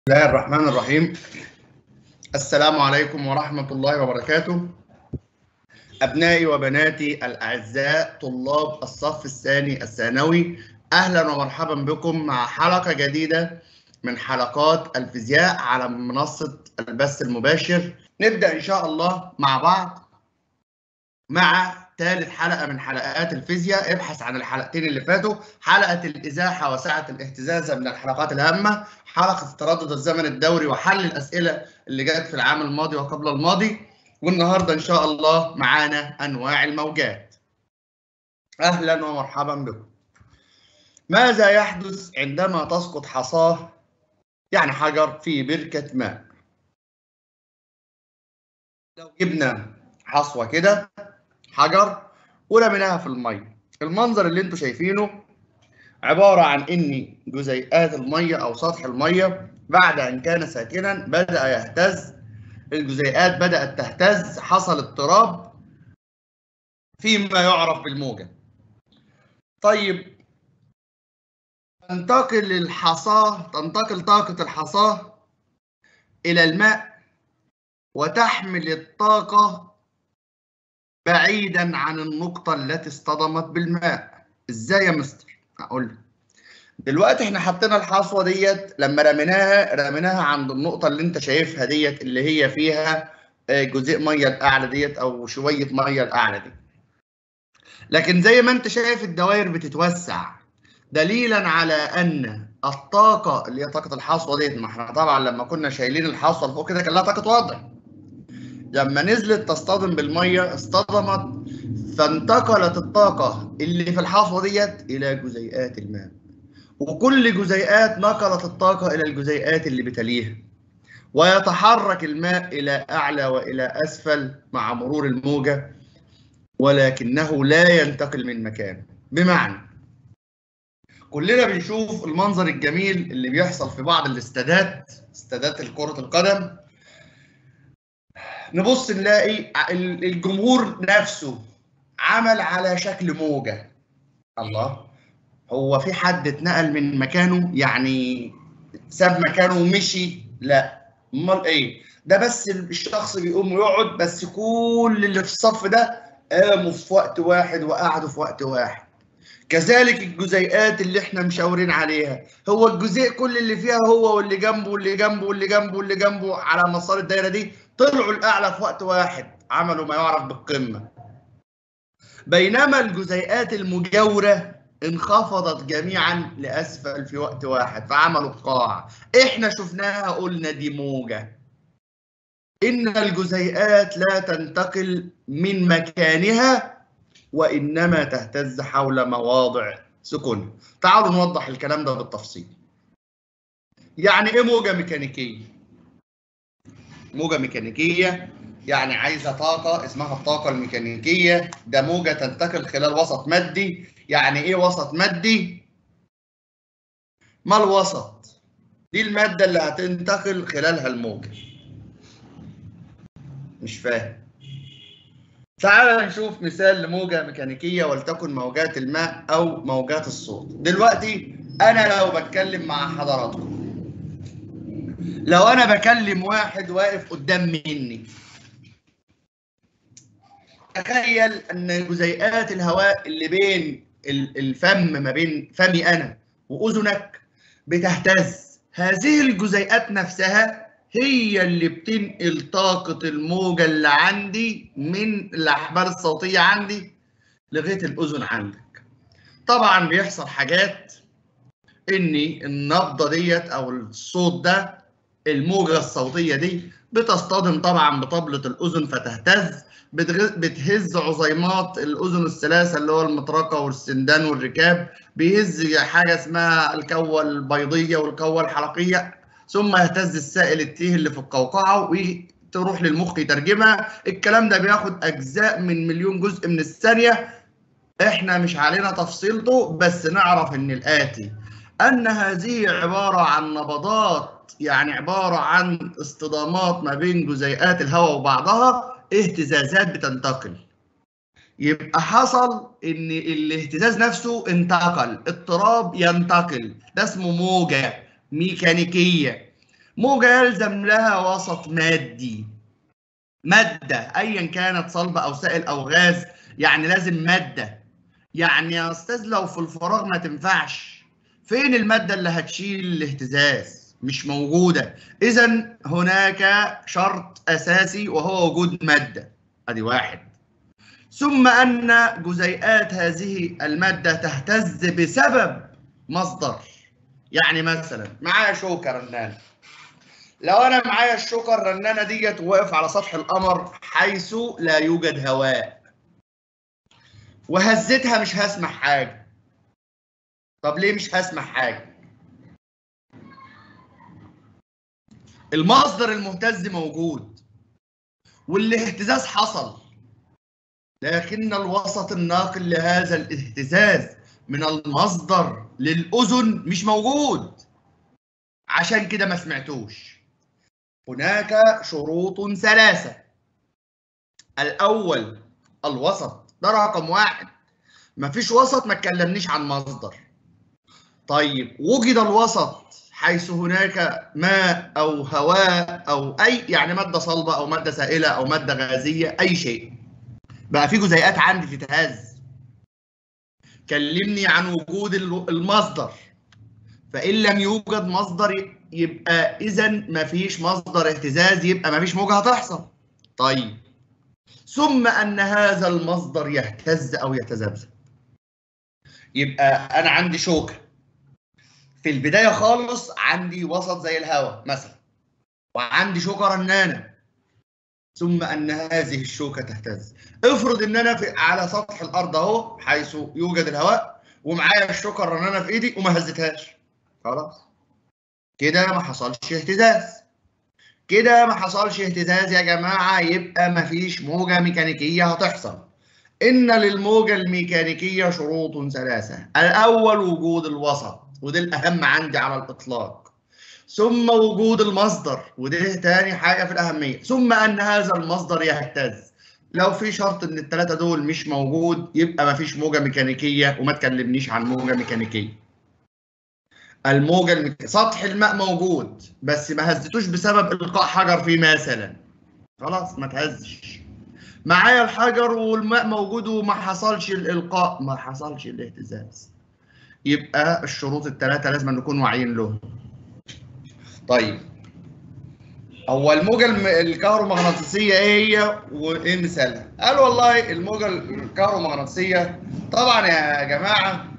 بسم الله الرحمن الرحيم السلام عليكم ورحمة الله وبركاته أبنائي وبناتي الأعزاء طلاب الصف الثاني الثانوي أهلا ومرحبا بكم مع حلقة جديدة من حلقات الفيزياء على منصة البث المباشر نبدأ إن شاء الله مع بعض مع ثالث حلقة من حلقات الفيزياء ابحث عن الحلقتين اللي فاتوا حلقة الإزاحة وسعة الاهتزاز من الحلقات الهامة حلقة تردد الزمن الدوري وحل الأسئلة اللي جت في العام الماضي وقبل الماضي والنهاردة إن شاء الله معانا أنواع الموجات أهلا ومرحبا بكم ماذا يحدث عندما تسقط حصاة يعني حجر في بركة ماء لو جبنا حصوة كده حجر ورميناها في الميه المنظر اللي انتم شايفينه عباره عن ان جزيئات الميه او سطح الميه بعد ان كان ساكنا بدا يهتز الجزيئات بدات تهتز حصل اضطراب فيما يعرف بالموجه طيب تنتقل الحصاه تنتقل طاقه الحصاه الى الماء وتحمل الطاقه بعيدا عن النقطة التي اصطدمت بالماء ازاي يا مستر هقول لك دلوقتي احنا حطينا الحصوة ديت لما رميناها رميناها عند النقطة اللي انت شايفها ديت اللي هي فيها جزيء مية الأعلى ديت أو شوية مية الأعلى دي لكن زي ما انت شايف الدوائر بتتوسع دليلا على ان الطاقة اللي هي طاقة الحصوة ديت ما احنا طبعا لما كنا شايلين الحصوة لفوق كده كان لها طاقة وضع لما نزلت تصطدم بالميه اصطدمت فانتقلت الطاقه اللي في الحصوه ديت الى جزيئات الماء وكل جزيئات نقلت الطاقه الى الجزيئات اللي بتليها ويتحرك الماء الى اعلى والى اسفل مع مرور الموجه ولكنه لا ينتقل من مكانه بمعنى كلنا بنشوف المنظر الجميل اللي بيحصل في بعض الاستادات استادات كره القدم نبص نلاقي الجمهور نفسه عمل على شكل موجة الله هو في حد اتنقل من مكانه يعني ساب مكانه ومشي لا امال ايه ده بس الشخص بيقوم ويقعد بس كل اللي في الصف ده قاموا في وقت واحد وقعدوا في وقت واحد كذلك الجزيئات اللي احنا مشاورين عليها هو الجزيء كل اللي فيها هو واللي جنبه واللي جنبه واللي جنبه واللي جنبه على مسار الدايره دي طلعوا الاعلى في وقت واحد عملوا ما يعرف بالقمه بينما الجزيئات المجاوره انخفضت جميعا لاسفل في وقت واحد فعملوا قاع احنا شفناها قلنا دي موجه ان الجزيئات لا تنتقل من مكانها وانما تهتز حول مواضع سكونها تعالوا نوضح الكلام ده بالتفصيل يعني ايه موجه ميكانيكيه موجة ميكانيكية يعني عايزة طاقة اسمها الطاقة الميكانيكية ده موجة تنتقل خلال وسط مادي يعني ايه وسط مادي؟ ما الوسط؟ دي المادة اللي هتنتقل خلالها الموجة مش فاهم تعال نشوف مثال لموجة ميكانيكية ولتكن موجات الماء أو موجات الصوت دلوقتي أنا لو بتكلم مع حضراتكم لو انا بكلم واحد واقف قدام مني تخيل ان جزيئات الهواء اللي بين الفم ما بين فمي انا واذنك بتهتز هذه الجزيئات نفسها هي اللي بتنقل طاقة الموجة اللي عندي من الأحبال الصوتية عندي لغاية الأذن عندك طبعا بيحصل حاجات ان النبضة ديت أو الصوت ده الموجة الصوتية دي بتصطدم طبعا بطبلة الأذن فتهتز بتهز عظيمات الأذن الثلاثة اللي هو المطرقة والسندان والركاب بيهز حاجة اسمها الكوة البيضية والكوة الحلقية ثم يهتز السائل التيه اللي في القوقعة وتروح للمخ يترجمها الكلام ده بياخد أجزاء من مليون جزء من الثانية احنا مش علينا تفصيلته بس نعرف ان الآتي أن هذه عبارة عن نبضات يعني عبارة عن اصطدامات ما بين جزيئات الهواء وبعضها اهتزازات بتنتقل يبقى حصل ان الاهتزاز نفسه انتقل اضطراب ينتقل ده اسمه موجة ميكانيكية موجة يلزم لها وسط مادي مادة أيا كانت صلبة أو سائل أو غاز يعني لازم مادة يعني يا أستاذ لو في الفراغ ما تنفعش فين المادة اللي هتشيل الاهتزاز مش موجودة إذا هناك شرط أساسي وهو وجود مادة أدي واحد ثم أن جزيئات هذه المادة تهتز بسبب مصدر يعني مثلا معايا شوكة رنانة لو أنا معايا الشوكة الرنانة ديت وواقف على سطح القمر حيث لا يوجد هواء وهزتها مش هسمع حاجة طب ليه مش هسمع حاجة؟ المصدر المهتز موجود والاهتزاز حصل لكن الوسط الناقل لهذا الاهتزاز من المصدر للأذن مش موجود عشان كده ما سمعتوش هناك شروط ثلاثة الأول الوسط ده رقم واحد مفيش وسط ما تكلمنيش عن مصدر طيب وجد الوسط حيث هناك ماء أو هواء أو أي يعني مادة صلبة أو مادة سائلة أو مادة غازية أي شيء بقى في جزيئات عندي تتهز كلمني عن وجود المصدر فإن لم يوجد مصدر يبقى إذا مفيش مصدر اهتزاز يبقى مفيش موجة هتحصل طيب ثم أن هذا المصدر يهتز أو يتذبذب يبقى أنا عندي شوكة في البداية خالص عندي وسط زي الهواء مثلا وعندي شوكة رنانة ثم أن هذه الشوكة تهتز افرض إن أنا في على سطح الأرض أهو حيث يوجد الهواء ومعايا الشوكة الرنانة في إيدي وما هزتهاش خلاص كده ما حصلش اهتزاز كده ما حصلش اهتزاز يا جماعة يبقى ما فيش موجة ميكانيكية هتحصل إن للموجة الميكانيكية شروط ثلاثة الأول وجود الوسط وده الأهم عندي على الإطلاق ثم وجود المصدر وده تاني حاجة في الأهمية ثم أن هذا المصدر يهتز لو في شرط ان الثلاثه دول مش موجود يبقى ما فيش موجه ميكانيكيه وما تكلمنيش عن موجه ميكانيكيه الموجه المك... سطح الماء موجود بس ما هزتوش بسبب القاء حجر فيه مثلا خلاص ما تهزش معايا الحجر والماء موجود وما حصلش الالقاء ما حصلش الاهتزاز يبقى الشروط الثلاثه لازم نكون واعيين لهم طيب هو الموجة الكهرومغناطيسية ايه هي وايه مثالها؟ قال والله الموجة الكهرومغناطيسية طبعا يا جماعة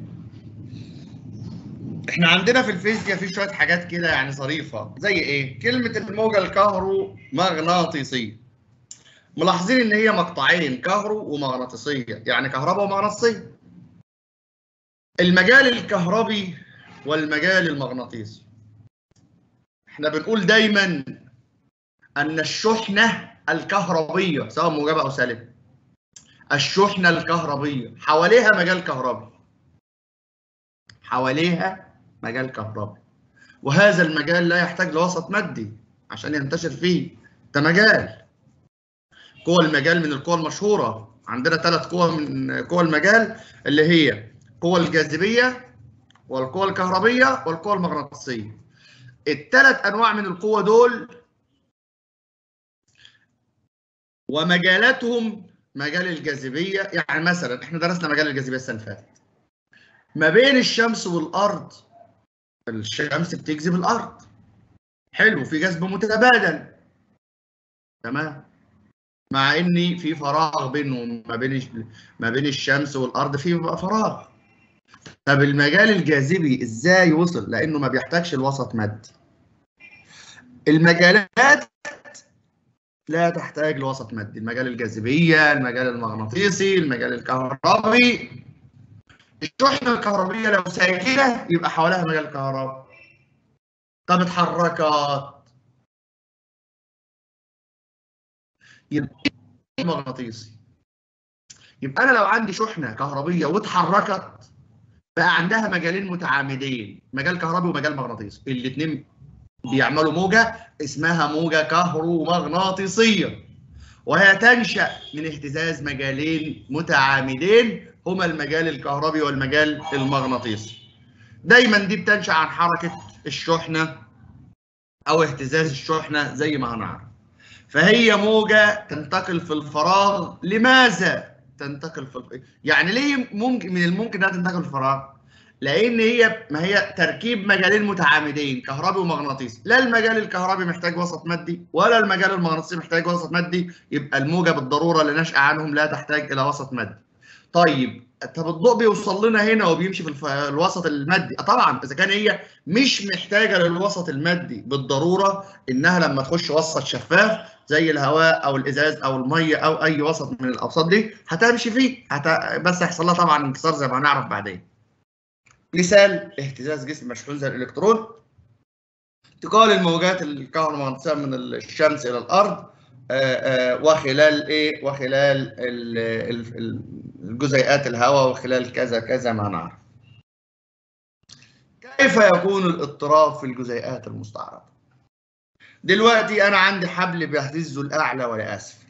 احنا عندنا في الفيزياء في شوية حاجات كده يعني ظريفة زي ايه؟ كلمة الموجة الكهرومغناطيسية ملاحظين ان هي مقطعين كهرو ومغناطيسية يعني كهرباء ومغناطيسية المجال الكهربي والمجال المغناطيسي احنا بنقول دايما ان الشحنه الكهربيه سواء موجبه او سالبه الشحنه الكهربيه حواليها مجال كهربي حواليها مجال كهربي وهذا المجال لا يحتاج لوسط مادي عشان ينتشر فيه ده مجال قوى المجال من القوى المشهوره عندنا ثلاث قوى من قوى المجال اللي هي قوى الجاذبيه والقوى الكهربيه والقوى المغناطيسيه الثلاث انواع من القوه دول ومجالاتهم مجال الجاذبيه يعني مثلا احنا درسنا مجال الجاذبيه السنه اللي فاتت ما بين الشمس والارض الشمس بتجذب الارض حلو في جذب متبادل تمام مع ان في فراغ بينهم ما بين ما بين الشمس والارض في فراغ طب المجال الجاذبي ازاي وصل لانه ما بيحتاجش الوسط مادي المجالات لا تحتاج لوسط مادي المجال الجاذبيه المجال المغناطيسي المجال الكهربي الشحنه الكهربيه لو ساكنه يبقى حواليها مجال كهربي طب اتحركت يبقى مغناطيسي يبقى انا لو عندي شحنه كهربيه واتحركت بقى عندها مجالين متعامدين مجال كهربي ومجال مغناطيسي الاثنين بيعملوا موجه اسمها موجه كهرومغناطيسيه وهي تنشا من اهتزاز مجالين متعامدين هما المجال الكهربي والمجال المغناطيسي دايما دي بتنشا عن حركه الشحنه او اهتزاز الشحنه زي ما هنعرف فهي موجه تنتقل في الفراغ لماذا تنتقل في الفراغ؟ يعني ليه ممكن من الممكن انها تنتقل في الفراغ لان هي ما هي تركيب مجالين متعامدين كهربي ومغناطيسي لا المجال الكهربي محتاج وسط مادي ولا المجال المغناطيسي محتاج وسط مادي يبقى الموجه بالضروره اللي نشأ عنهم لا تحتاج الى وسط مادي طيب طب الضوء بيوصل لنا هنا وبيمشي في الف... الوسط المادي طبعا اذا كان هي مش محتاجه للوسط المادي بالضروره انها لما تخش وسط شفاف زي الهواء او الازاز او الميه او اي وسط من الاوساط دي هتمشي فيه هت... بس هيحصل لها طبعا انكسار زي ما هنعرف بعدين مثال اهتزاز جسم مشحون زي الالكترون انتقال الموجات الكهرومغناطيسيه من الشمس الى الارض آآ آآ وخلال ايه وخلال الجزيئات الهواء وخلال كذا كذا ما نعرف كيف يكون الاضطراب في الجزيئات المستعرضه دلوقتي انا عندي حبل بيهتزه لاعلى ولاسفل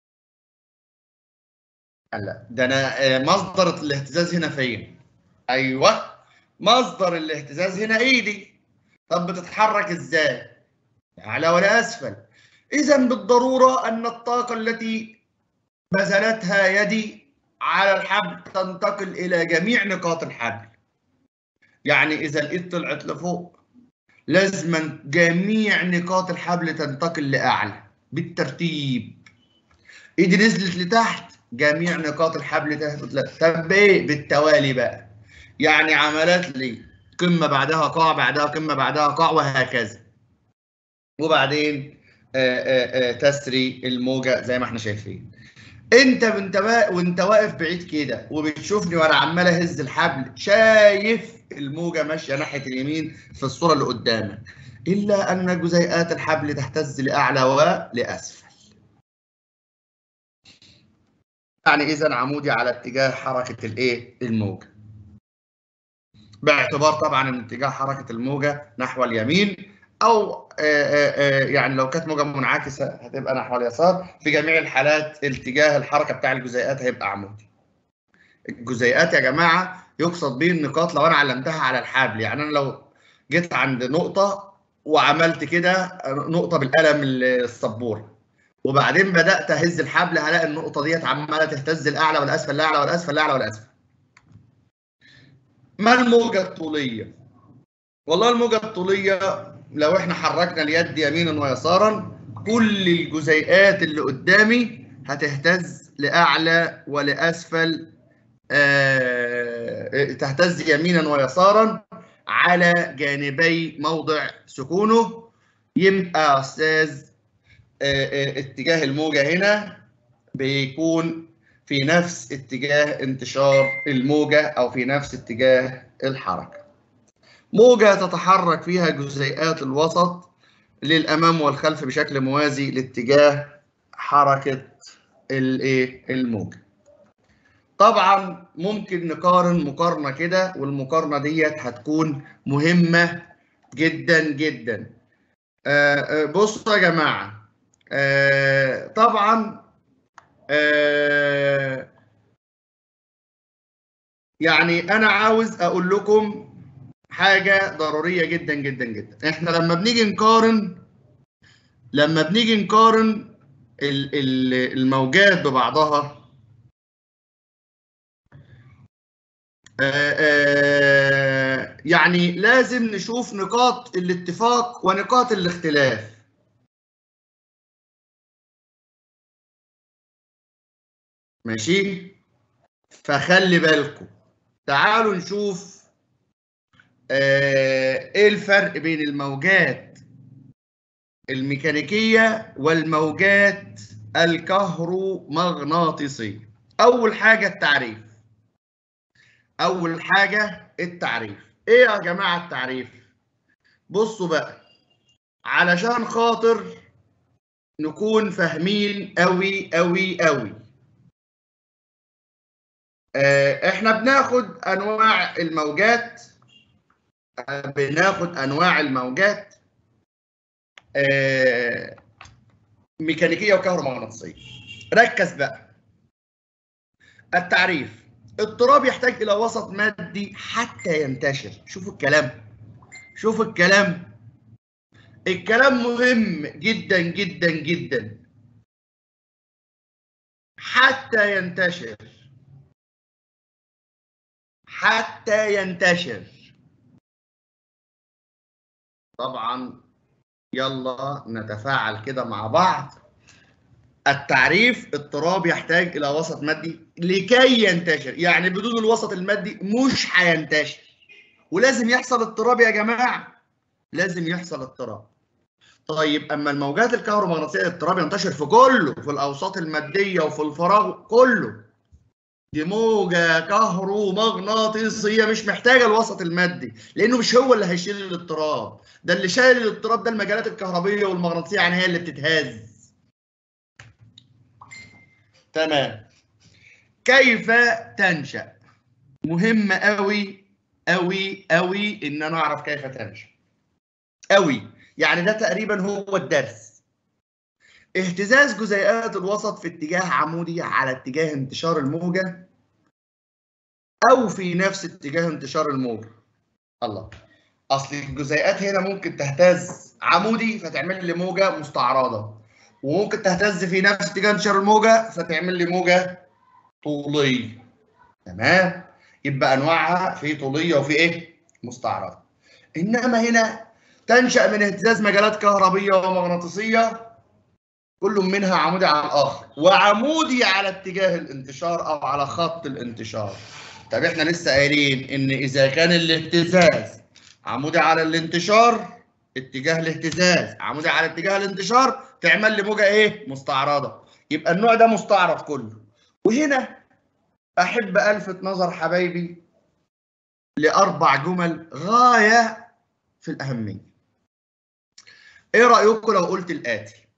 لا ده انا مصدر الاهتزاز هنا فين ايوه مصدر الاهتزاز هنا ايدي طب بتتحرك ازاي اعلى ولا اسفل اذا بالضروره ان الطاقه التي بذلتها يدي على الحبل تنتقل الى جميع نقاط الحبل يعني اذا الايد طلعت لفوق لازما جميع نقاط الحبل تنتقل لاعلى بالترتيب ايدي نزلت لتحت جميع نقاط الحبل تهبط طب ايه بالتوالي بقى يعني عملت لي قمه بعدها قاع بعدها قمه بعدها قاع وهكذا وبعدين آآ آآ تسري الموجه زي ما احنا شايفين انت وانت وانت واقف بعيد كده وبتشوفني وانا عمال اهز الحبل شايف الموجه ماشيه ناحيه اليمين في الصوره اللي قدامك الا ان جزيئات الحبل تهتز لاعلى ولاسفل يعني اذا عمودي على اتجاه حركه الايه الموجه باعتبار طبعا ان اتجاه حركه الموجه نحو اليمين او آآ آآ يعني لو كانت موجه منعكسه هتبقى نحو اليسار في جميع الحالات اتجاه الحركه بتاع الجزيئات هيبقى عمودي الجزيئات يا جماعه يقصد به النقاط لو انا علمتها على الحبل يعني انا لو جيت عند نقطه وعملت كده نقطه بالقلم السبوره وبعدين بدات اهز الحبل هلاقي النقطه ديت عماله تهتز الاعلى والاسفل الاعلى والاسفل الاعلى والاسفل ما الموجة الطولية؟ والله الموجة الطولية لو احنا حركنا اليد يمينا ويسارا كل الجزيئات اللي قدامي هتهتز لأعلى ولأسفل آه تهتز يمينا ويسارا على جانبي موضع سكونه يبقى يا أستاذ آه آه اتجاه الموجة هنا بيكون في نفس اتجاه انتشار الموجة أو في نفس اتجاه الحركة. موجة تتحرك فيها جزيئات الوسط للأمام والخلف بشكل موازي لاتجاه حركة الايه الموجة. طبعا ممكن نقارن مقارنة كده والمقارنة ديت هتكون مهمة جدا جدا. آه بصوا يا جماعة آه طبعا آه يعني انا عاوز اقول لكم حاجه ضروريه جدا جدا جدا احنا لما بنيجي نقارن لما بنيجي نقارن الموجات ببعضها آه آه يعني لازم نشوف نقاط الاتفاق ونقاط الاختلاف ماشي فخلي بالكم تعالوا نشوف آه ايه الفرق بين الموجات الميكانيكية والموجات الكهرومغناطيسية اول حاجة التعريف اول حاجة التعريف ايه يا جماعة التعريف بصوا بقى علشان خاطر نكون فاهمين قوي قوي قوي احنا بناخد انواع الموجات بناخد انواع الموجات ميكانيكيه وكهرومغناطيسيه ركز بقى التعريف اضطراب يحتاج الى وسط مادي حتى ينتشر شوفوا الكلام شوفوا الكلام الكلام مهم جدا جدا جدا حتى ينتشر حتى ينتشر طبعا يلا نتفاعل كده مع بعض التعريف اضطراب يحتاج الى وسط مادي لكي ينتشر يعني بدون الوسط المادي مش هينتشر ولازم يحصل اضطراب يا جماعه لازم يحصل اضطراب طيب اما الموجات الكهرومغناطيسيه الاضطراب ينتشر في كله في الاوساط الماديه وفي الفراغ كله دي موجه كهرومغناطيسيه مش محتاجه الوسط المادي لانه مش هو اللي هيشيل الاضطراب ده اللي شايل الاضطراب ده المجالات الكهربيه والمغناطيسيه يعني هي اللي بتتهز تمام كيف تنشأ مهم قوي قوي قوي ان انا اعرف كيف تنشأ قوي يعني ده تقريبا هو الدرس اهتزاز جزيئات الوسط في اتجاه عمودي على اتجاه انتشار الموجة او في نفس اتجاه انتشار الموجة الله اصل الجزيئات هنا ممكن تهتز عمودي فتعمل لي موجة مستعرضة وممكن تهتز في نفس اتجاه انتشار الموجة فتعمل لي موجة طولية تمام يبقى انواعها في طولية وفي ايه مستعرضة انما هنا تنشأ من اهتزاز مجالات كهربية ومغناطيسية كل منها عمودي على الآخر وعمودي على اتجاه الانتشار أو على خط الانتشار طب احنا لسه قايلين إن إذا كان الاهتزاز عمودي على الانتشار اتجاه الاهتزاز عمودي على اتجاه الانتشار تعمل لي موجة إيه؟ مستعرضة يبقى النوع ده مستعرض كله وهنا أحب ألفت نظر حبايبي لأربع جمل غاية في الأهمية ايه رايكم لو قلت الاتي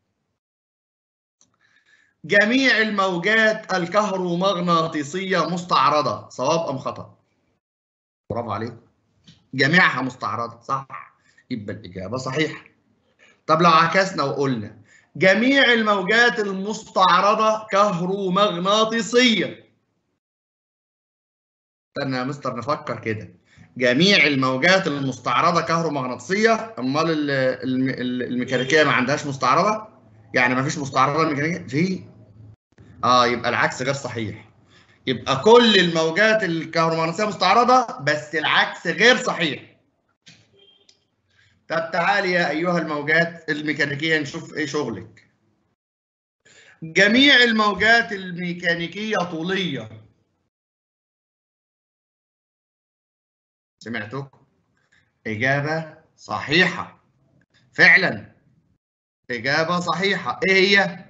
جميع الموجات الكهرومغناطيسيه مستعرضه صواب ام خطا برافو عليكم جميعها مستعرضه صح يبقى الاجابه صحيحه طب لو عكسنا وقلنا جميع الموجات المستعرضه كهرومغناطيسيه استنى يا مستر نفكر كده جميع الموجات المستعرضه كهرومغناطيسيه امال الميكانيكيه ما عندهاش مستعرضه يعني ما فيش مستعرضه الميكانيكيه في اه يبقى العكس غير صحيح يبقى كل الموجات الكهرومغناطيسيه مستعرضه بس العكس غير صحيح طب تعالي يا ايها الموجات الميكانيكيه نشوف ايه شغلك جميع الموجات الميكانيكيه طوليه سمعتوا؟ إجابة صحيحة فعلا إجابة صحيحة إيه هي؟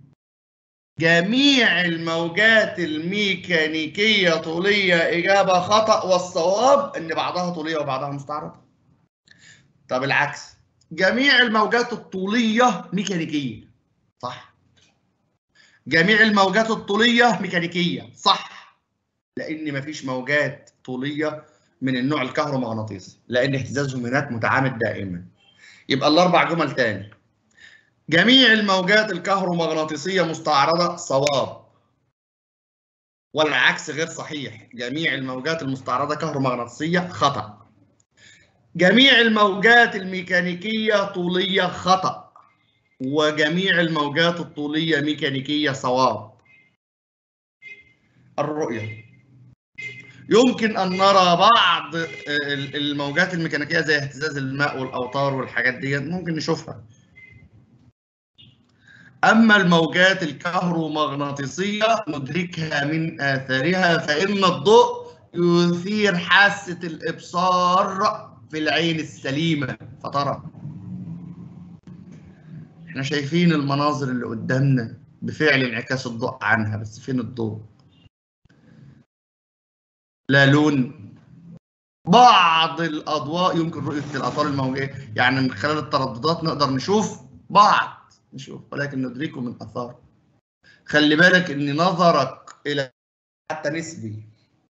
جميع الموجات الميكانيكية طولية إجابة خطأ والصواب إن بعضها طولية وبعضها مستعرضة طب العكس جميع الموجات الطولية ميكانيكية صح جميع الموجات الطولية ميكانيكية صح لأن مفيش موجات طولية من النوع الكهرومغناطيسي لان اهتزازهم هناك متعامد دائما يبقى الاربع جمل تاني جميع الموجات الكهرومغناطيسيه مستعرضه صواب والعكس غير صحيح جميع الموجات المستعرضه كهرومغناطيسيه خطا جميع الموجات الميكانيكيه طوليه خطا وجميع الموجات الطوليه ميكانيكيه صواب الرؤيه يمكن ان نرى بعض الموجات الميكانيكيه زي اهتزاز الماء والاوتار والحاجات دي ممكن نشوفها اما الموجات الكهرومغناطيسيه ندركها من اثارها فان الضوء يثير حاسه الابصار في العين السليمه فترى احنا شايفين المناظر اللي قدامنا بفعل انعكاس الضوء عنها بس فين الضوء لا لون بعض الاضواء يمكن رؤيه الاطوار الموجيه يعني من خلال الترددات نقدر نشوف بعض نشوف ولكن ندركه من اثار خلي بالك ان نظرك الى حتى نسبي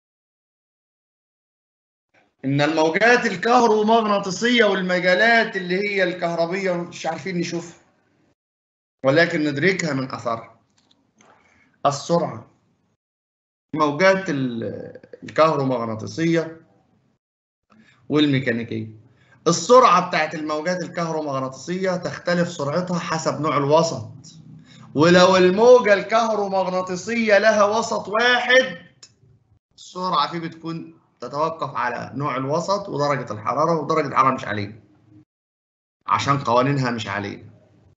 ان الموجات الكهرومغناطيسيه والمجالات اللي هي الكهربيه مش عارفين نشوفها ولكن ندركها من اثارها السرعه موجات الكهرومغناطيسيه والميكانيكيه السرعة بتاعت الموجات الكهرومغناطيسية تختلف سرعتها حسب نوع الوسط ولو الموجة الكهرومغناطيسية لها وسط واحد السرعة فيه بتكون تتوقف على نوع الوسط ودرجة الحرارة ودرجة الحرارة مش عليه عشان قوانينها مش عليه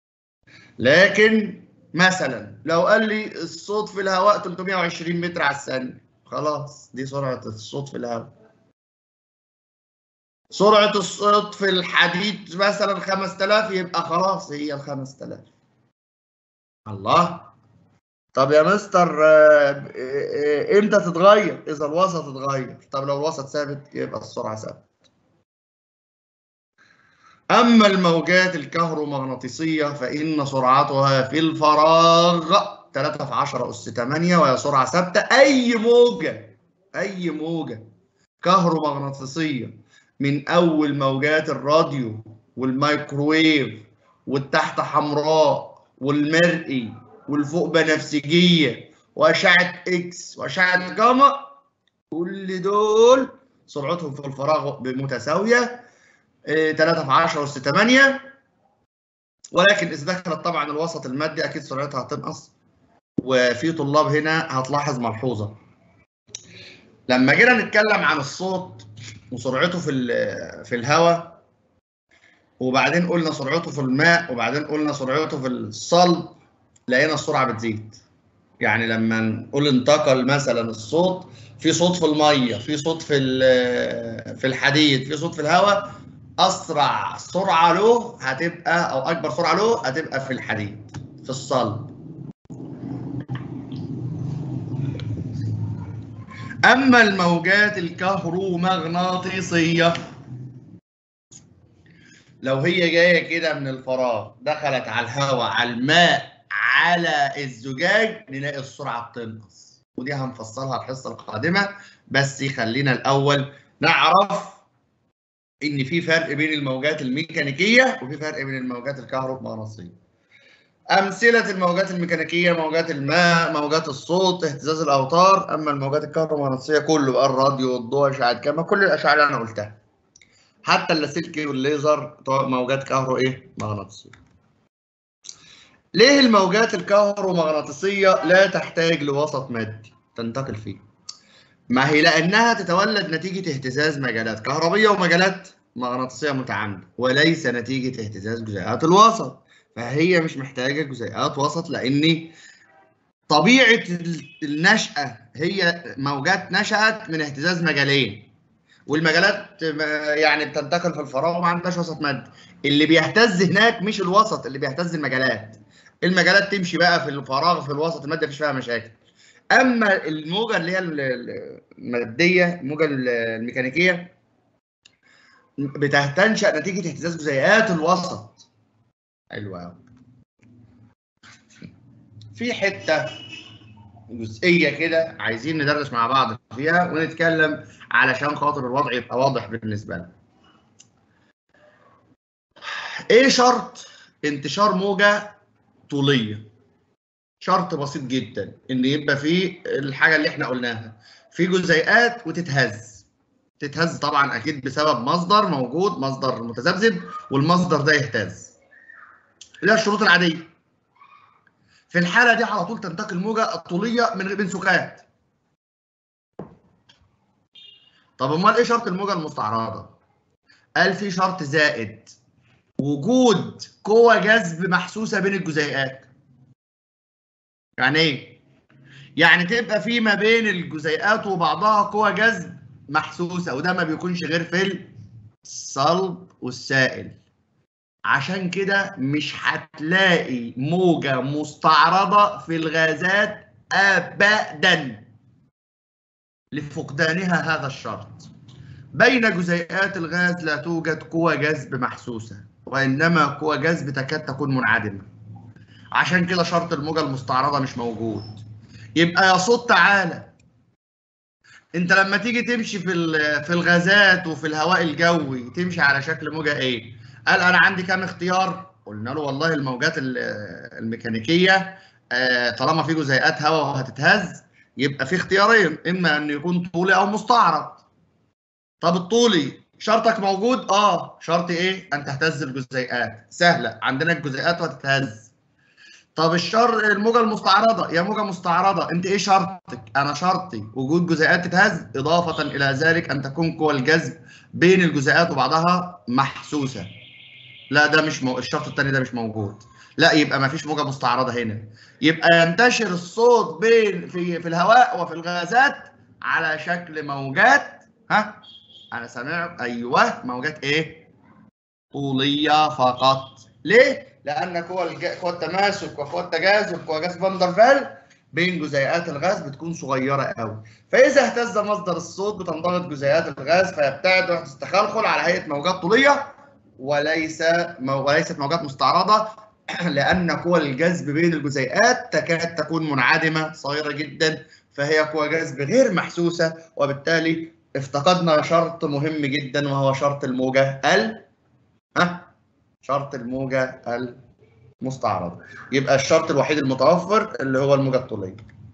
لكن مثلا لو قال لي الصوت في الهواء 320 متر على الثانية خلاص دي سرعة الصوت في الهواء سرعة الصوت في الحديد مثلا 5000 يبقى خلاص هي ال 5000 الله طب يا مستر امتى تتغير؟ إذا الوسط اتغير، طب لو الوسط ثابت يبقى السرعة ثابتة. أما الموجات الكهرومغناطيسية فإن سرعتها في الفراغ 3 في 10 أس 8 وهي سرعة ثابتة أي موجة أي موجة كهرومغناطيسية من أول موجات الراديو والميكروويف والتحت حمراء والمرئي والفوق بنفسجية وأشعة إكس وأشعة جاما كل دول سرعتهم في الفراغ متساوية 3 في 10 أس 8 ولكن إذا دخلت طبعا الوسط المادي أكيد سرعتها هتنقص وفي طلاب هنا هتلاحظ ملحوظة لما جينا نتكلم عن الصوت وسرعته في في الهواء وبعدين قلنا سرعته في الماء وبعدين قلنا سرعته في الصلب لقينا السرعه بتزيد يعني لما نقول انتقل مثلا الصوت في صوت في الميه في صوت في في الحديد في صوت في الهواء اسرع سرعه له هتبقى او اكبر سرعه له هتبقى في الحديد في الصلب اما الموجات الكهرومغناطيسيه لو هي جايه كده من الفراغ دخلت على الهواء على الماء على الزجاج نلاقي السرعه بتنقص ودي هنفصلها الحصه القادمه بس خلينا الاول نعرف ان في فرق بين الموجات الميكانيكيه وفي فرق بين الموجات الكهرومغناطيسيه امثله الموجات الميكانيكيه موجات الماء موجات الصوت اهتزاز الاوتار اما الموجات الكهرومغناطيسيه كله بقى الراديو والضوء اشعه كما كل الاشعه اللي انا قلتها حتى اللاسلكي والليزر موجات كهرو ايه مغناطيسيه ليه الموجات الكهرومغناطيسيه لا تحتاج لوسط مادي تنتقل فيه ما هي لانها تتولد نتيجه اهتزاز مجالات كهربيه ومجالات مغناطيسيه متعامده وليس نتيجه اهتزاز جزيئات الوسط فهي مش محتاجه جزيئات وسط لان طبيعه النشاه هي موجات نشات من اهتزاز مجالين والمجالات يعني بتنتقل في الفراغ وما عندهاش وسط مادي اللي بيهتز هناك مش الوسط اللي بيهتز المجالات المجالات تمشي بقى في الفراغ في الوسط المادي مفيش فيها مشاكل اما الموجه اللي هي الماديه الموجه الميكانيكيه بتنشا نتيجه اهتزاز جزيئات الوسط حلو قوي في حته جزئيه كده عايزين ندردش مع بعض فيها ونتكلم علشان خاطر الوضع يبقى واضح بالنسبه لنا. ايه شرط انتشار موجه طوليه؟ شرط بسيط جدا ان يبقى فيه الحاجه اللي احنا قلناها في جزيئات وتتهز تتهز طبعا اكيد بسبب مصدر موجود مصدر متذبذب والمصدر ده يهتز اللي هي الشروط العاديه في الحاله دي على طول تنتقل الموجه الطوليه من بين سكات طب امال ايه شرط الموجه المستعرضه قال في شرط زائد وجود قوه جذب محسوسه بين الجزيئات يعني ايه يعني تبقى في ما بين الجزيئات وبعضها قوه جذب محسوسه وده ما بيكونش غير في الصلب والسائل عشان كده مش هتلاقي موجة مستعرضة في الغازات أبدا لفقدانها هذا الشرط بين جزيئات الغاز لا توجد قوى جذب محسوسة وإنما قوى جذب تكاد تكون منعدمة عشان كده شرط الموجة المستعرضة مش موجود يبقى يا صوت تعالى انت لما تيجي تمشي في في الغازات وفي الهواء الجوي تمشي على شكل موجة ايه قال انا عندي كام اختيار قلنا له والله الموجات الميكانيكيه طالما في جزيئات هواء وهتتهز يبقى في اختيارين اما ان يكون طولي او مستعرض طب الطولي شرطك موجود اه شرط ايه ان تهتز الجزيئات سهله عندنا الجزيئات وتتهز طب الشر الموجه المستعرضه يا موجه مستعرضه انت ايه شرطك انا شرطي وجود جزيئات تتهز اضافه الى ذلك ان تكون قوى الجذب بين الجزيئات وبعضها محسوسه لا ده مش مو... الشرط الثاني ده مش موجود لا يبقى ما فيش موجه مستعرضه هنا يبقى ينتشر الصوت بين في في الهواء وفي الغازات على شكل موجات ها انا سامع ايوه موجات ايه طوليه فقط ليه لان قوى الج... قوى التماسك وقوى التجاذب قوى جذب فاندرفال بين جزيئات الغاز بتكون صغيره قوي فاذا اهتز مصدر الصوت بتنضغط جزيئات الغاز فيبتعد ويحدث تخلخل على هيئه موجات طوليه وليس مو... وليست موجات مستعرضه لان قوى الجذب بين الجزيئات تكاد تكون منعدمه صغيره جدا فهي قوى جذب غير محسوسه وبالتالي افتقدنا شرط مهم جدا وهو شرط الموجه ال ها شرط الموجه المستعرضه يبقى الشرط الوحيد المتوفر اللي هو الموجه الطوليه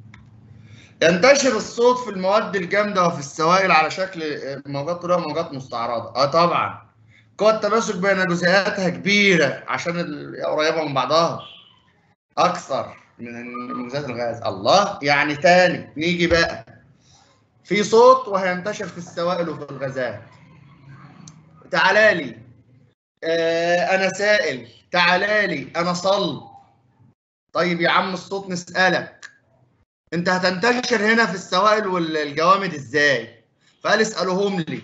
ينتشر الصوت في المواد الجامده وفي السوائل على شكل موجات طوليه وموجات مستعرضه اه طبعا قوى التماسك بين جزيئاتها كبيره عشان قريبه من بعضها اكثر من جزيئات الغاز الله يعني تاني نيجي بقى في صوت وهينتشر في السوائل وفي الغازات تعالى لي آه انا سائل تعالى لي انا صلب طيب يا عم الصوت نسالك انت هتنتشر هنا في السوائل والجوامد ازاي فقال اسالوهم لي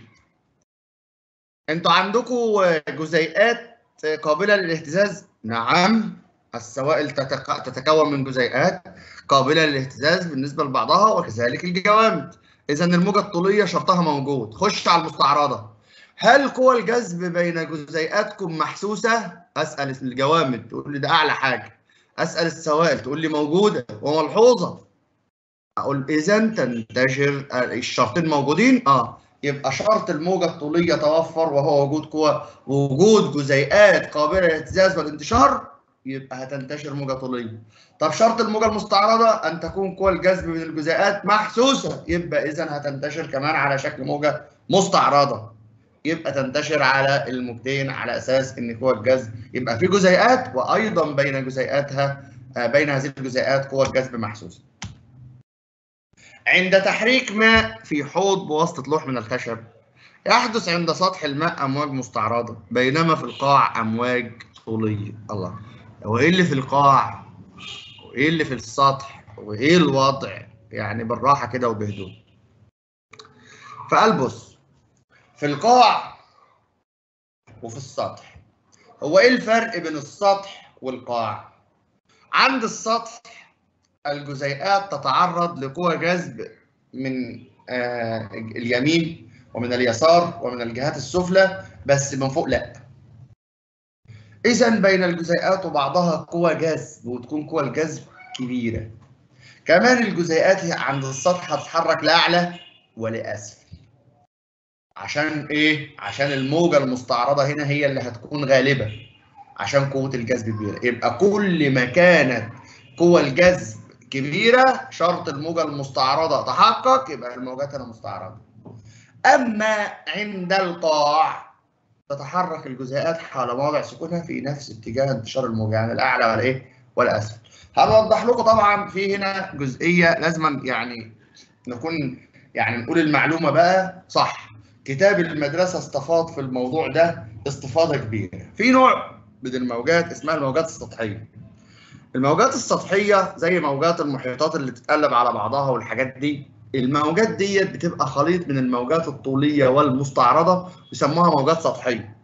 انتوا عندكم جزيئات قابله للاهتزاز نعم السوائل تتك... تتكون من جزيئات قابله للاهتزاز بالنسبه لبعضها وكذلك الجوامد اذا الموجه الطوليه شرطها موجود خش على المستعرضه هل قوى الجذب بين جزيئاتكم محسوسه اسال الجوامد تقول لي ده اعلى حاجه اسال السوائل تقول لي موجوده وملحوظه اقول اذا تنتشر الشرطين موجودين اه يبقى شرط الموجه الطوليه توفر وهو وجود قوى وجود جزيئات قابله للاهتزاز والانتشار يبقى هتنتشر موجه طوليه طب شرط الموجه المستعرضه ان تكون قوى الجذب من الجزيئات محسوسه يبقى اذا هتنتشر كمان على شكل موجه مستعرضه يبقى تنتشر على الموجتين على اساس ان قوى الجذب يبقى في جزيئات وايضا بين جزيئاتها بين هذه الجزيئات قوى الجذب محسوسه عند تحريك ماء في حوض بواسطه لوح من الخشب يحدث عند سطح الماء امواج مستعرضه بينما في القاع امواج طوليه الله هو ايه اللي في القاع وايه اللي في السطح وايه الوضع يعني بالراحه كده وبهدوء فقال بص في القاع وفي السطح هو ايه الفرق بين السطح والقاع عند السطح الجزيئات تتعرض لقوى جذب من آه اليمين ومن اليسار ومن الجهات السفلى بس من فوق لا اذا بين الجزيئات وبعضها قوى جذب وتكون قوى الجذب كبيره كمان الجزيئات عند السطح هتتحرك لاعلى ولاسفل عشان ايه عشان الموجه المستعرضه هنا هي اللي هتكون غالبه عشان قوه الجذب كبيره يبقى كل ما كانت قوى الجذب كبيره شرط الموجه المستعرضه تحقق يبقى الموجات هنا مستعرضه اما عند القاع تتحرك الجزيئات حول موضع سكونها في نفس اتجاه انتشار الموجه يعني الاعلى ولا ايه ولا اسفل هنوضح لكم طبعا في هنا جزئيه لازما يعني نكون يعني نقول المعلومه بقى صح كتاب المدرسه استفاض في الموضوع ده استفاضه كبيره في نوع من الموجات اسمها الموجات السطحيه الموجات السطحيه زي موجات المحيطات اللي تتقلب على بعضها والحاجات دي الموجات ديت بتبقى خليط من الموجات الطوليه والمستعرضه يسموها موجات سطحيه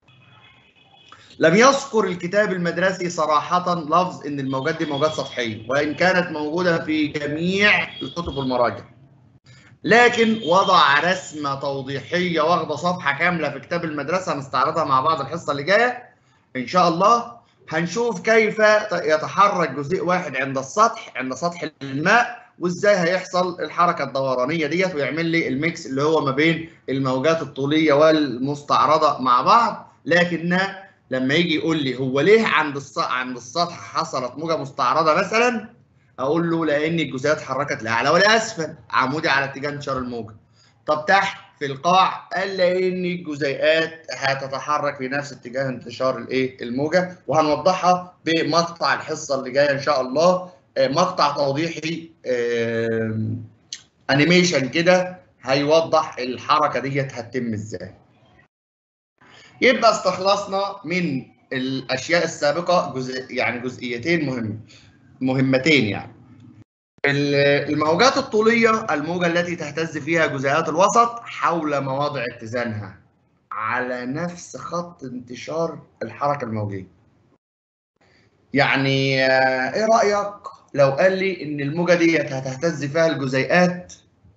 لم يذكر الكتاب المدرسي صراحة لفظ إن الموجات دي موجات سطحية وإن كانت موجودة في جميع الكتب والمراجع لكن وضع رسمة توضيحية واخدة صفحة كاملة في كتاب المدرسة هنستعرضها مع بعض الحصة اللي جاية إن شاء الله هنشوف كيف يتحرك جزيء واحد عند السطح عند سطح الماء وازاي هيحصل الحركه الدورانيه ديت ويعمل لي الميكس اللي هو ما بين الموجات الطوليه والمستعرضه مع بعض لكن لما يجي يقول لي هو ليه عند السطح عند السطح حصلت موجه مستعرضه مثلا اقول له لان الجزيئات اتحركت لاعلى ولاسفل عمودي على اتجاه انتشار الموجه طب تحت في القاع قال ان الجزيئات هتتحرك في نفس اتجاه انتشار الايه الموجه وهنوضحها بمقطع الحصه اللي جايه ان شاء الله مقطع توضيحي انيميشن كده هيوضح الحركه ديت هتتم ازاي يبقى استخلصنا من الاشياء السابقه جزء يعني جزئيتين مهم مهمتين يعني الموجات الطوليه الموجه التي تهتز فيها جزيئات الوسط حول مواضع اتزانها على نفس خط انتشار الحركه الموجيه يعني ايه رايك لو قال لي ان الموجه ديت هتهتز فيها الجزيئات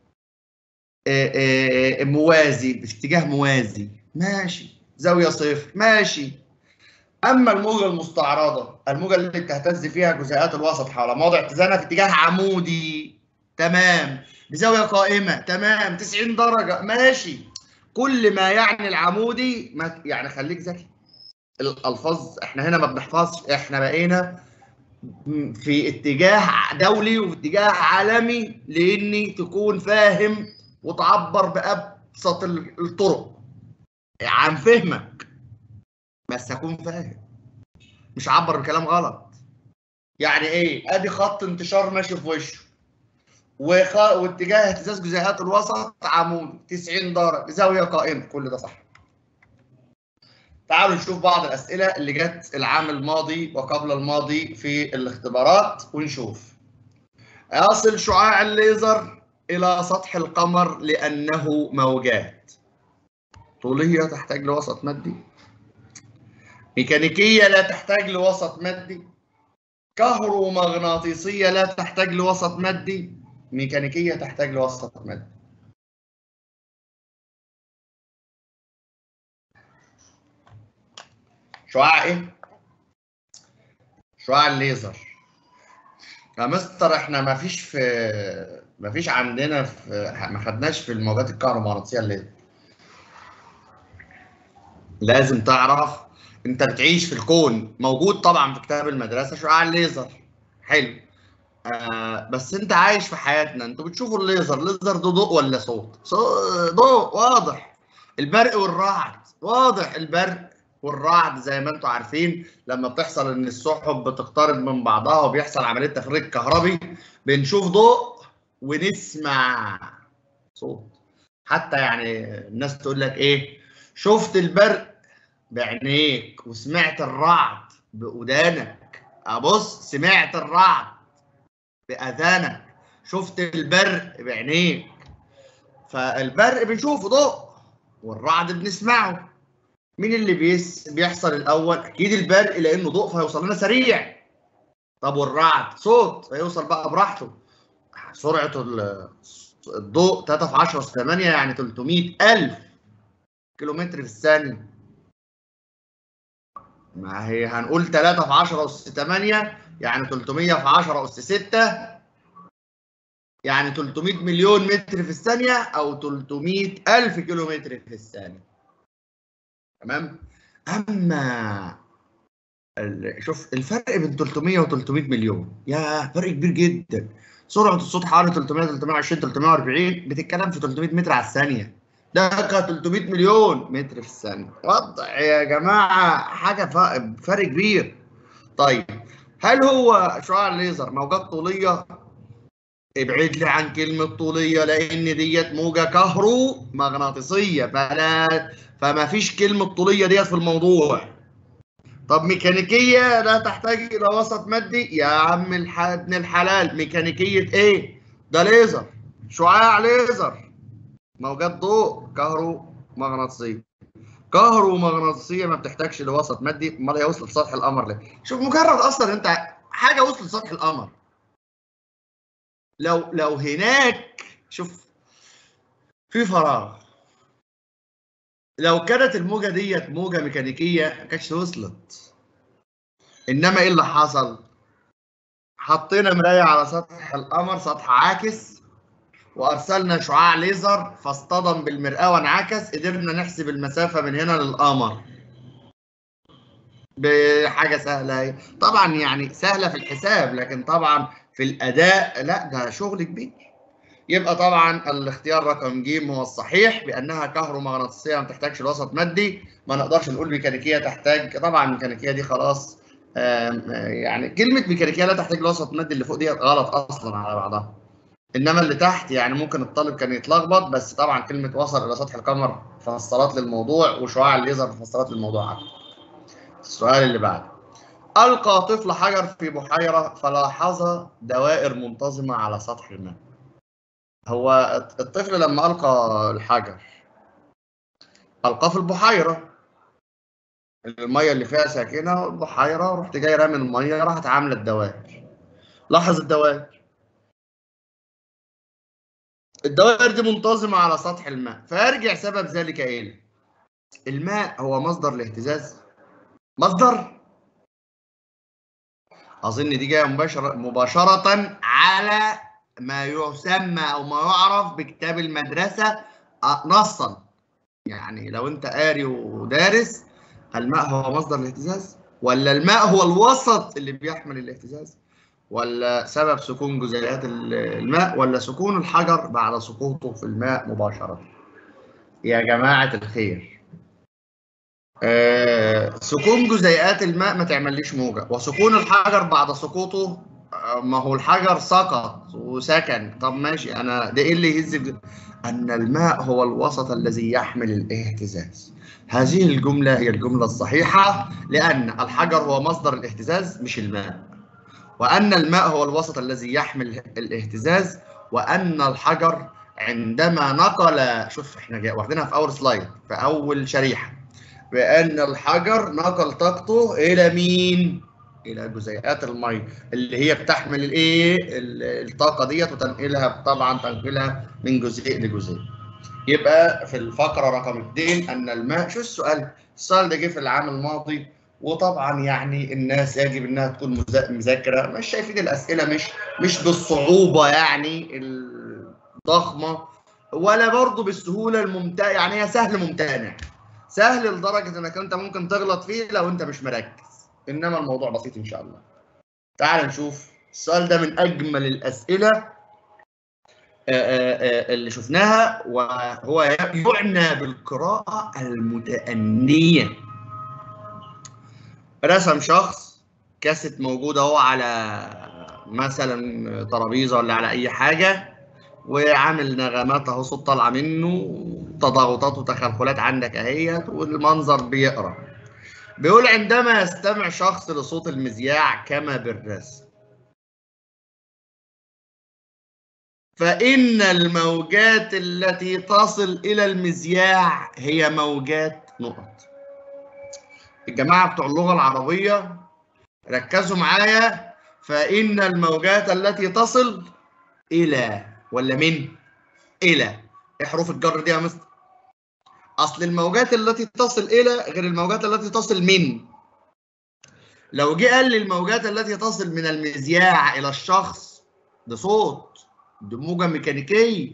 موازي باتجاه موازي ماشي زاويه صفر ماشي اما الموجه المستعرضه الموجه اللي بتهتز فيها جزيئات الوسط حول موضع اتزانها في اتجاه عمودي تمام بزاويه قائمه تمام 90 درجه ماشي كل ما يعني العمودي ما يعني خليك ذكي الالفاظ احنا هنا ما بنحفظش احنا بقينا في اتجاه دولي وفي اتجاه عالمي لاني تكون فاهم وتعبر بابسط الطرق عن فهمك بس اكون فاهم مش عبر بكلام غلط يعني ايه ادي خط انتشار ماشي في وشه وخ... واتجاه اهتزاز جزيئات الوسط عمود 90 درجه زاويه قائمه كل ده صح تعالوا نشوف بعض الاسئله اللي جت العام الماضي وقبل الماضي في الاختبارات ونشوف يصل شعاع الليزر الى سطح القمر لانه موجات طوليه تحتاج لوسط مادي ميكانيكيه لا تحتاج لوسط مادي كهرومغناطيسيه لا تحتاج لوسط مادي ميكانيكيه تحتاج لوسط مادي شعاع ايه شعاع الليزر يا مستر احنا ما فيش في ما فيش عندنا في ما خدناش في الموجات الكهرومغناطيسيه الليزر لازم تعرف انت بتعيش في الكون موجود طبعا في كتاب المدرسه شعاع الليزر حلو آه بس انت عايش في حياتنا انتوا بتشوفوا الليزر الليزر ده ضوء ولا صوت ضوء واضح البرق والرعد واضح البرق والرعد زي ما انتم عارفين لما بتحصل ان السحب بتقترب من بعضها وبيحصل عمليه تفريغ كهربي بنشوف ضوء ونسمع صوت حتى يعني الناس تقول لك ايه شفت البرق بعينيك وسمعت الرعد بأذانك أبص سمعت الرعد بأذانك شفت البرق بعينيك فالبرق بنشوفه ضوء والرعد بنسمعه مين اللي بيس بيحصل الأول؟ أكيد البرق لأنه ضوء فهيوصل لنا سريع طب والرعد صوت فيوصل بقى براحته سرعة الضوء 3 في 10 8 يعني 300000 كيلومتر في الثانية ما هي هنقول 3 في 10 أس 8 يعني 300 في 10 أس 6 يعني 300 مليون متر في الثانية أو 300 ألف كيلو متر في الثانية تمام أما شوف الفرق بين 300 و 300 مليون يا فرق كبير جدا سرعة الصوت حوالي 300 320 340 بتتكلم في 300 متر على الثانية ده كان 300 مليون متر في الثانية وضع يا جماعة حاجة فرق كبير طيب هل هو شعاع الليزر موجات طولية ابعد لي عن كلمة طولية لأن ديت موجة كهرومغناطيسية فلا فما فيش كلمة طولية ديت في الموضوع طب ميكانيكية لا تحتاج إلى وسط مادي يا عم ابن الحلال ميكانيكية إيه؟ ده ليزر شعاع ليزر موجات ضوء كهرومغناطيسيه كهرومغناطيسيه ما بتحتاجش لوسط مادي امال هي وصلت لسطح القمر ليه شوف مجرد اصلا انت حاجه وصلت لسطح القمر لو لو هناك شوف في فراغ لو كانت الموجه ديت موجه ميكانيكيه ما كانتش وصلت انما ايه اللي حصل حطينا مرايه على سطح القمر سطح عاكس وارسلنا شعاع ليزر فاصطدم بالمرآة وانعكس قدرنا نحسب المسافة من هنا للقمر بحاجة سهلة اهي طبعا يعني سهلة في الحساب لكن طبعا في الأداء لا ده شغل كبير يبقى طبعا الاختيار رقم ج هو الصحيح بانها كهرومغناطيسيه ما بتحتاجش لوسط مادي ما نقدرش نقول ميكانيكيه تحتاج طبعا الميكانيكيه دي خلاص يعني كلمه ميكانيكيه لا تحتاج لوسط مادي اللي فوق دي غلط اصلا على بعضها انما اللي تحت يعني ممكن الطالب كان يتلخبط بس طبعا كلمه وصل الى سطح القمر فسرت للموضوع وشعاع الليزر فسرت للموضوع عكس السؤال اللي بعده القى طفل حجر في بحيره فلاحظ دوائر منتظمه على سطح الماء هو الطفل لما القى الحجر القاه في البحيره الميه اللي فيها ساكنه البحيره رحت جاي رامي الميه راحت عامله الدوائر لاحظ الدوائر الدوائر دي منتظمه على سطح الماء فيرجع سبب ذلك ايه الماء هو مصدر الاهتزاز مصدر اظن دي جايه مباشره مباشره على ما يسمى او ما يعرف بكتاب المدرسه نصا يعني لو انت قاري ودارس الماء هو مصدر الاهتزاز ولا الماء هو الوسط اللي بيحمل الاهتزاز ولا سبب سكون جزيئات الماء ولا سكون الحجر بعد سقوطه في الماء مباشره يا جماعه الخير آه سكون جزيئات الماء ما تعمليش موجه وسكون الحجر بعد سقوطه ما هو الحجر سقط وسكن طب ماشي انا ده ايه اللي يهز ان الماء هو الوسط الذي يحمل الاهتزاز هذه الجمله هي الجمله الصحيحه لان الحجر هو مصدر الاهتزاز مش الماء وان الماء هو الوسط الذي يحمل الاهتزاز وان الحجر عندما نقل شوف احنا واخدينها في اول سلايد في اول شريحه بان الحجر نقل طاقته الى مين الى جزيئات الميه اللي هي بتحمل الايه الطاقه ديت وتنقلها طبعا تنقلها من جزيء لجزيء يبقى في الفقره رقم 2 ان الماء شو السؤال السؤال ده جه في العام الماضي وطبعا يعني الناس يجب انها تكون مذاكره مش شايفين الاسئله مش مش بالصعوبه يعني الضخمه ولا برضه بالسهوله الممتعه يعني هي سهل ممتنع سهل لدرجه انك انت ممكن تغلط فيه لو انت مش مركز انما الموضوع بسيط ان شاء الله تعال نشوف السؤال ده من اجمل الاسئله اللي شفناها وهو يعنى بالقراءه المتأنية رسم شخص كاسيت موجوده اهو على مثلا ترابيزه ولا على اي حاجه وعامل نغمات اهو صوت طالعه منه تضاغطات وتخلخلات عندك اهيت والمنظر بيقرا بيقول عندما يستمع شخص لصوت المذياع كما بالرسم فإن الموجات التي تصل إلى المذياع هي موجات نقط الجماعة بتوع اللغة العربية ركزوا معايا فإن الموجات التي تصل إلى ولا من إلى إيه حروف الجر دي يا مستر اصل الموجات التي تصل الى غير الموجات التي تصل من لو جه قال لي الموجات التي تصل من المذياع الى الشخص ده صوت دي موجه ميكانيكيه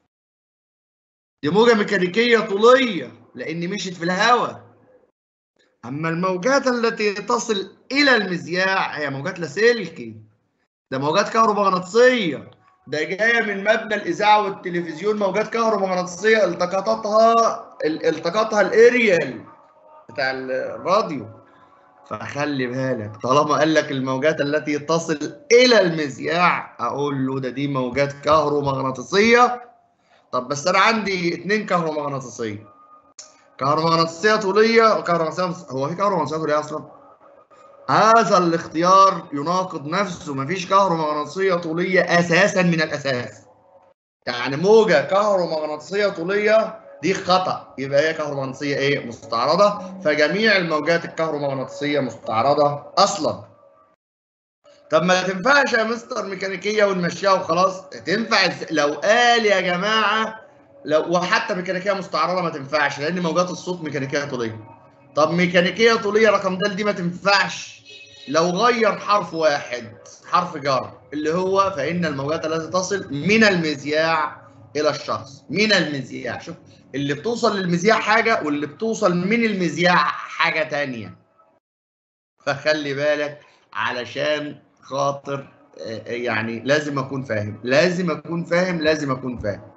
دي موجه ميكانيكيه طوليه لان مشيت في الهواء اما الموجات التي تصل الى المذياع هي موجات لاسلكي ده موجات كهرومغناطيسيه ده جايه من مبنى الاذاعه والتلفزيون موجات كهرومغناطيسيه التقطتها التقطها الاريال بتاع الراديو فخلي بالك طالما قال لك الموجات التي تصل الى المذياع اقول له ده دي موجات كهرومغناطيسيه طب بس انا عندي اثنين كهرومغناطيسيه كهرومغناطيسيه طوليه وكهرومغناطيسيه هو في كهرومغناطيسيه طوليه اصلا هذا الاختيار يناقض نفسه مفيش كهرومغناطيسيه طوليه اساسا من الاساس يعني موجه كهرومغناطيسيه طوليه دي خطا يبقى هي كهرومغناطيسيه ايه مستعرضه فجميع الموجات الكهرومغناطيسيه مستعرضه اصلا طب ما تنفعش يا مستر ميكانيكيه ونمشيها وخلاص تنفع لو قال يا جماعه لو وحتى ميكانيكيه مستعرضه ما تنفعش لان موجات الصوت ميكانيكيه طوليه طب ميكانيكيه طوليه رقم د دي ما تنفعش لو غير حرف واحد حرف جر اللي هو فإن الموجات التي تصل من المذياع إلى الشخص من المذياع شوف اللي بتوصل للمذياع حاجة واللي بتوصل من المذياع حاجة تانية فخلي بالك علشان خاطر آه، يعني لازم اكون فاهم لازم اكون فاهم لازم اكون فاهم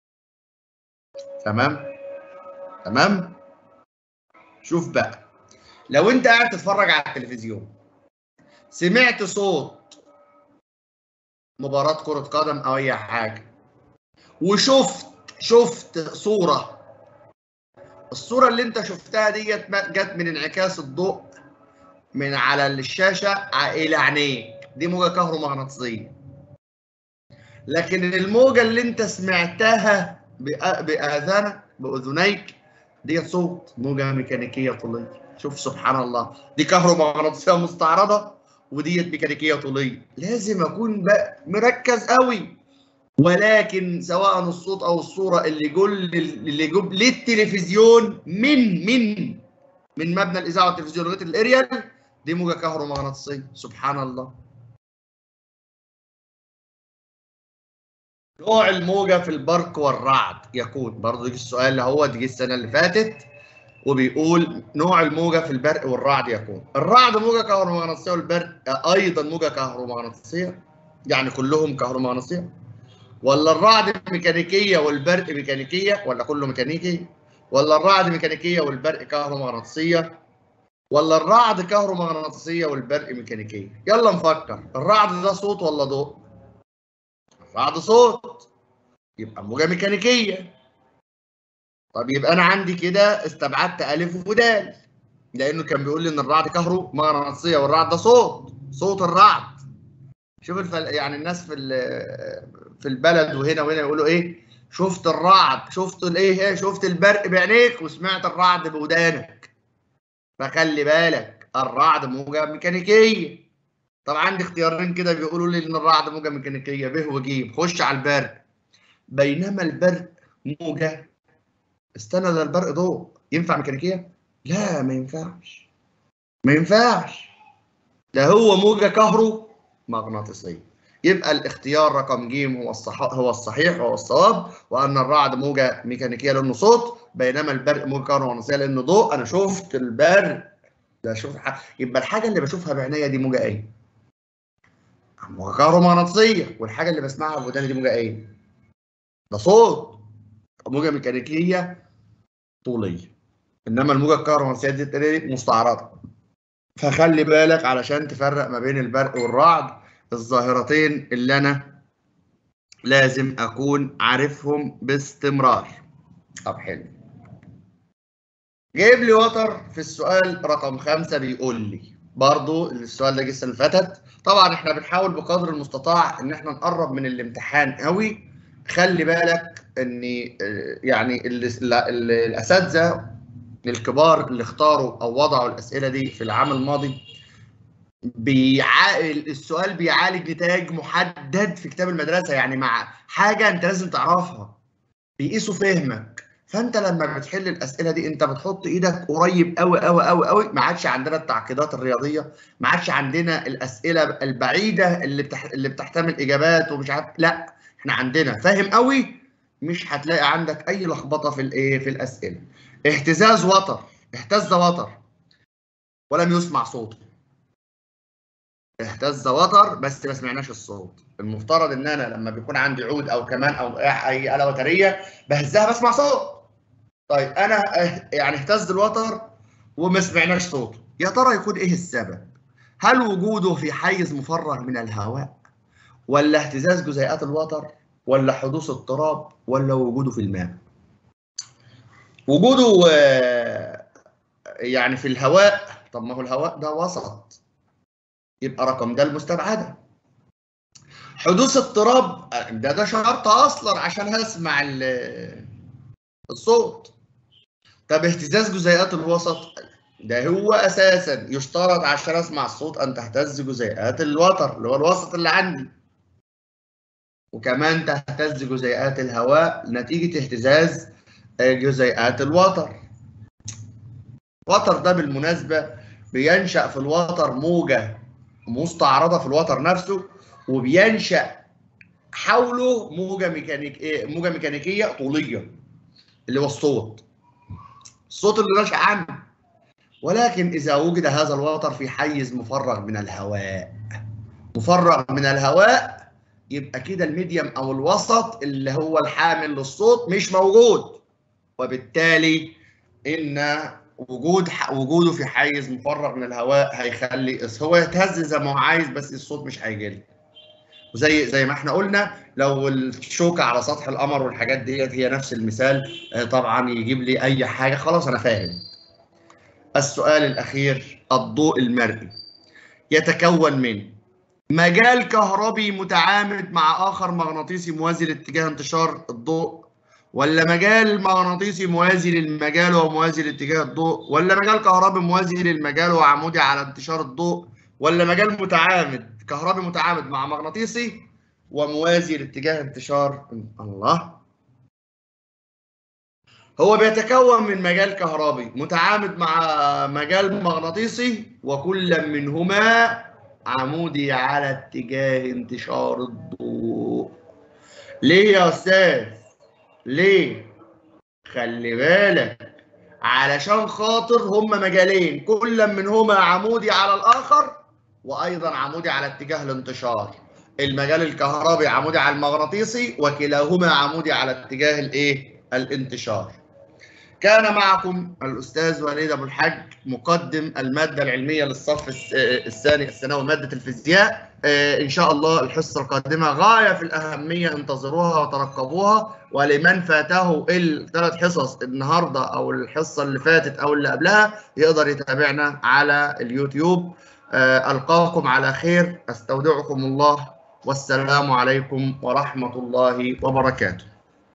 تمام تمام شوف بقى لو انت قاعد تتفرج على التلفزيون سمعت صوت مباراة كرة قدم او اي حاجة وشفت شفت صورة الصورة اللي انت شفتها ديت ما- جت من انعكاس الضوء من على الشاشة ع- الى عينيك دي موجة كهرومغناطيسية لكن الموجة اللي انت سمعتها بأ- بآذانك بأذنيك ديت صوت موجة ميكانيكية طولية شوف سبحان الله دي كهرومغناطيسية مستعرضة وديت ميكانيكية طولية لازم أكون بقى مركز قوي ولكن سواء الصوت أو الصورة اللي جول اللي جول للتلفزيون من من من مبنى الإذاعة والتلفزيون لغاية الأريال دي موجة كهرومغناطيسية سبحان الله نوع الموجة في البرق والرعد يكون برضه يجي السؤال اللي هو جه السنة اللي فاتت وبيقول نوع الموجة في البرق والرعد يكون الرعد موجة كهرومغناطيسية والبرق أيضا موجة كهرومغناطيسية يعني كلهم كهرومغناطيسية ولا الرعد ميكانيكية والبرق ميكانيكية ولا كله ميكانيكي ولا الرعد ميكانيكية والبرق كهرومغناطيسية ولا الرعد كهرومغناطيسية والبرق ميكانيكية يلا نفكر الرعد ده صوت ولا ضوء الرعد صوت يبقى موجة ميكانيكية طب يبقى انا عندي كده استبعدت الف ودال لانه كان بيقول لي ان الرعد كهرومغناطيسية والرعد ده صوت صوت الرعد شوف الفل... يعني الناس في ال- في البلد وهنا وهنا يقولوا ايه شفت الرعد شفت الايه إيه؟ شفت البرق بعينيك وسمعت الرعد بودانك فخلي بالك الرعد موجة ميكانيكية طب عندي اختيارين كده بيقولوا لي ان الرعد موجة ميكانيكية ب وج خش على البرق بينما البرق موجة استنى ده البرق ضوء ينفع ميكانيكية؟ لا ما ينفعش ما ينفعش ده هو موجة كهرو مغناطيسية يبقى الاختيار رقم ج هو الصح هو الصحيح وهو الصواب وان الرعد موجة ميكانيكية لانه صوت بينما البرق موجة كهرومغناطيسية لانه ضوء انا شفت البرق ده شوف ح... يبقى الحاجة اللي بشوفها بعينيا دي موجة ايه؟ موجة كهرومغناطيسية والحاجة اللي بسمعها بوداني دي موجة ايه؟ ده صوت موجة ميكانيكية طولية انما الموجة الكهرومغناطيسية دي دي مستعرضة فخلي بالك علشان تفرق ما بين البرق والرعد الظاهرتين اللي انا لازم اكون عارفهم باستمرار طب حلو جايب لي وتر في السؤال رقم خمسة بيقول لي برضو السؤال ده جه السنه اللي فاتت طبعا احنا بنحاول بقدر المستطاع ان احنا نقرب من الامتحان قوي خلي بالك ان آه، يعني ال- ال- ال- الاساتذه الكبار اللي اختاروا او وضعوا الاسئله دي في العام الماضي بيع... السؤال بيعالج نتائج محدد في كتاب المدرسه يعني مع حاجه انت لازم تعرفها بيقيسوا فهمك فانت لما بتحل الاسئله دي انت بتحط ايدك قريب قوي قوي قوي قوي ما عادش عندنا التعقيدات الرياضيه ما عادش عندنا الاسئله البعيده اللي بتح... اللي بتحتمل اجابات ومش عارف لا احنا عندنا فاهم قوي مش هتلاقي عندك اي لخبطه في الايه في الاسئله اهتزاز وتر اهتز وتر ولم يسمع صوته اهتز وتر بس ما سمعناش الصوت المفترض ان انا لما بيكون عندي عود او كمان او اي آلة وترية بهزها بسمع صوت طيب انا اه- يعني اهتز الوتر وما سمعناش صوته يا ترى يكون ايه السبب هل وجوده في حيز مفرغ من الهواء ولا اهتزاز جزيئات الوتر ولا حدوث اضطراب ولا وجوده في الماء وجوده آه، يعني في الهواء طب ما هو الهواء ده وسط يبقى رقم ده المستبعده حدوث اضطراب ده ده شرط اصلا عشان هسمع ال- الصوت طب اهتزاز جزيئات الوسط ده هو اساسا يشترط عشان اسمع الصوت ان تهتز جزيئات الوتر اللي هو الوسط اللي عندي وكمان تهتز جزيئات الهواء نتيجة اهتزاز آه، جزيئات الوتر الوتر ده بالمناسبة بينشأ في الوتر موجة مستعرضة في الوتر نفسه وبينشأ حوله موجة ميكانيك إيه؟ موجة ميكانيكية طولية اللي هو الصوت الصوت اللي نشأ عنه ولكن إذا وجد هذا الوتر في حيز مفرغ من الهواء مفرغ من الهواء يبقى كده الميديم او الوسط اللي هو الحامل للصوت مش موجود وبالتالي ان وجود وجوده في حيز مفرغ من الهواء هيخلي هو يتهز زي ما هو عايز بس الصوت مش هيجي له وزي زي ما احنا قلنا لو الشوكه على سطح القمر والحاجات ديت هي نفس المثال طبعا يجيب لي اي حاجه خلاص انا فاهم السؤال الاخير الضوء المرئي يتكون من مجال كهربي متعامد مع اخر مغناطيسي موازي لاتجاه انتشار الضوء ولا مجال مغناطيسي موازي للمجال وموازي لاتجاه الضوء ولا مجال كهربي موازي للمجال وعمودي على انتشار الضوء ولا مجال متعامد كهربي متعامد مع مغناطيسي وموازي لاتجاه انتشار الله هو بيتكون من مجال كهربي متعامد مع مجال مغناطيسي وكل منهما عمودي على اتجاه انتشار الضوء ليه يا استاذ ليه خلي بالك علشان خاطر هما مجالين كل منهما عمودي على الاخر وايضا عمودي على اتجاه الانتشار المجال الكهربي عمودي على المغناطيسي وكلاهما عمودي على اتجاه الايه الانتشار كان معكم الاستاذ وليد ابو الحاج مقدم الماده العلميه للصف الثاني الثانوي ماده الفيزياء ان شاء الله الحصه القادمه غايه في الاهميه انتظروها وترقبوها ولمن فاته الثلاث حصص النهارده او الحصه اللي فاتت او اللي قبلها يقدر يتابعنا على اليوتيوب القاكم على خير استودعكم الله والسلام عليكم ورحمه الله وبركاته